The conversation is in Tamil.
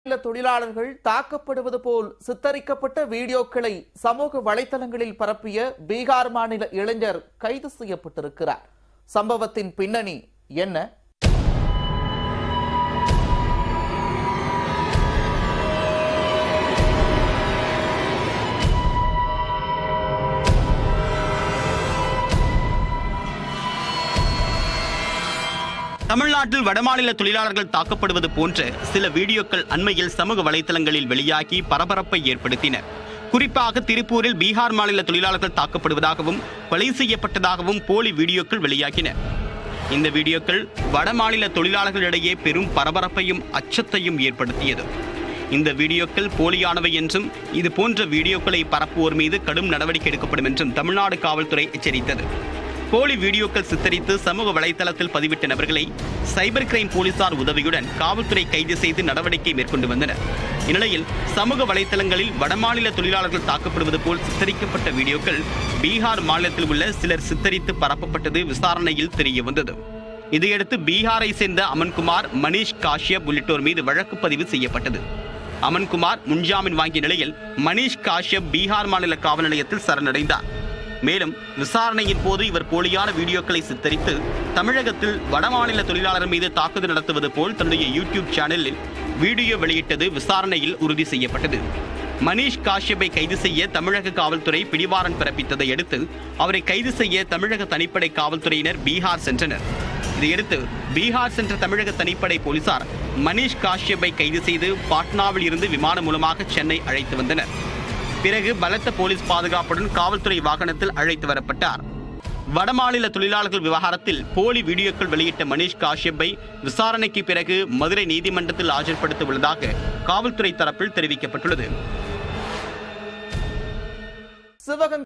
மாநில தொழிலாளர்கள் தாக்கப்படுவது போல் சித்தரிக்கப்பட்ட வீடியோக்களை சமூக வலைதளங்களில் பரப்பிய பீகார் மாநில இளைஞர் கைது செய்யப்பட்டிருக்கிறார் சம்பவத்தின் பின்னணி என்ன தமிழ்நாட்டில் வடமாநில தொழிலாளர்கள் தாக்கப்படுவது போன்ற சில வீடியோக்கள் அண்மையில் சமூக வலைதளங்களில் வெளியாகி பரபரப்பை ஏற்படுத்தின குறிப்பாக திருப்பூரில் பீகார் மாநில தொழிலாளர்கள் தாக்கப்படுவதாகவும் கொலை செய்யப்பட்டதாகவும் போலி வீடியோக்கள் வெளியாகின இந்த வீடியோக்கள் வடமாநில தொழிலாளர்களிடையே பெரும் பரபரப்பையும் அச்சத்தையும் ஏற்படுத்தியது இந்த வீடியோக்கள் போலியானவை என்றும் இது போன்ற வீடியோக்களை பரப்புவோர் மீது கடும் நடவடிக்கை எடுக்கப்படும் என்றும் தமிழ்நாடு காவல்துறை எச்சரித்தது போலி வீடியோக்கள் சித்தரித்து சமூக வலைதளத்தில் பதிவிட்ட நபர்களை சைபர் கிரைம் போலீசார் உதவியுடன் காவல்துறை கைது செய்து நடவடிக்கை மேற்கொண்டு வந்தனர் இந்நிலையில் சமூக வலைதளங்களில் வடமாநில தொழிலாளர்கள் தாக்கப்படுவது போல் சித்தரிக்கப்பட்ட வீடியோக்கள் பீகார் மாநிலத்தில் உள்ள சிலர் சித்தரித்து பரப்பப்பட்டது விசாரணையில் தெரிய வந்தது இதையடுத்து பீகாரை சேர்ந்த அமன்குமார் மணீஷ் காஷ்யப் உள்ளிட்டோர் மீது வழக்கு பதிவு செய்யப்பட்டது அமன்குமார் முன்ஜாமீன் வாங்கிய நிலையில் மணீஷ் காஷ்யப் பீகார் மாநில காவல் நிலையத்தில் சரணடைந்தார் மேலும் விசாரணையின் போது இவர் போலியான வீடியோக்களை சித்தரித்து தமிழகத்தில் வடமாநில தொழிலாளர் மீது தாக்குதல் நடத்துவது போல் தன்னுடைய யூடியூப் சேனலில் வீடியோ வெளியிட்டது விசாரணையில் உறுதி செய்யப்பட்டது மணீஷ் காஷ்யப்பை கைது செய்ய தமிழக காவல்துறை பிடிவாரன் பிறப்பித்ததை அடுத்து அவரை கைது செய்ய தமிழக தனிப்படை காவல்துறையினர் பீகார் சென்றனர் இதையடுத்து பீகார் சென்ற தமிழக தனிப்படை போலீசார் மணீஷ் காஷ்யப்பை கைது செய்து பாட்னாவில் இருந்து விமானம் மூலமாக சென்னை அழைத்து வந்தனர் பிறகு பலத்த போலீஸ் பாதுகாப்புடன் காவல்துறை வாகனத்தில் அழைத்து வரப்பட்டார் வடமாநில தொழிலாளர்கள் விவகாரத்தில் போலி வீடியோக்கள் வெளியிட்ட மணீஷ் காஷ்யப்பை விசாரணைக்கு பிறகு மதுரை நீதிமன்றத்தில் ஆஜர்படுத்த உள்ளதாக காவல்துறை தரப்பில் தெரிவிக்கப்பட்டுள்ளது சிவகங்கை